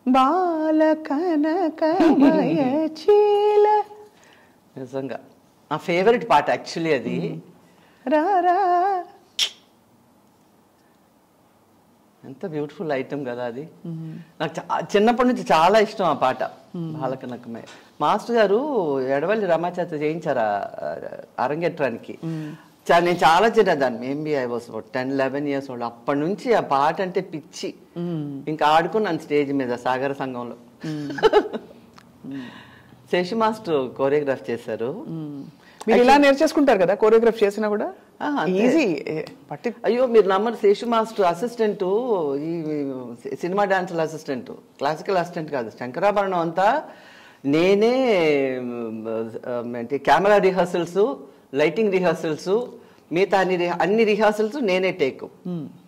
బాల కనకమయ చీల నిజంగా నా ఫేవరెట్ పాట యాక్చువల్లీ అది రా రా ఎంత బ్యూటిఫుల్ ఐటమ్ కదా అది నాకు చా- చిన్నప్పటి నుంచి చాలా ఇష్టం ఆ పాట బాలకనకమే మాస్టర్ గారు ఎడవల్లి రమాచేత చేయించారు ఆ, అరంగేట్రానికి చా- నేను చాలా చిన్నదాన్ని maybe I was ten eleven years old అప్పటి నుంచి ఆ పాట అంటే పిచ్చి ఇంకా ఆడుకున్నాను స్టేజ్ మీద సాగర సంఘంలో శశి మాస్టర్ కోరియోగ్రాఫ్ చేశారు మీరు ఇలా నేర్చేసుకుంటారు కదా కోరియోగ్రాఫ్ చేసినా కూడా ఆ, అంతే. ఈజీ పట్టి అయ్యో మీరు నమ్మరు శేషు మాస్టర్ అసిస్టెంట్ ఈ సినిమా డాన్సుల అసిస్టెంట్ క్లాసికల్ అసిస్టెంట్ కాదు శంకరాభరణం అంతా నేనే మ్, ఏంటి కెమెరా రిహర్సల్స్ లైటింగ్ రిహర్సల్స్ మిగతా అన్ని రిహ- అన్ని రిహర్సల్స్ నేనే టేక్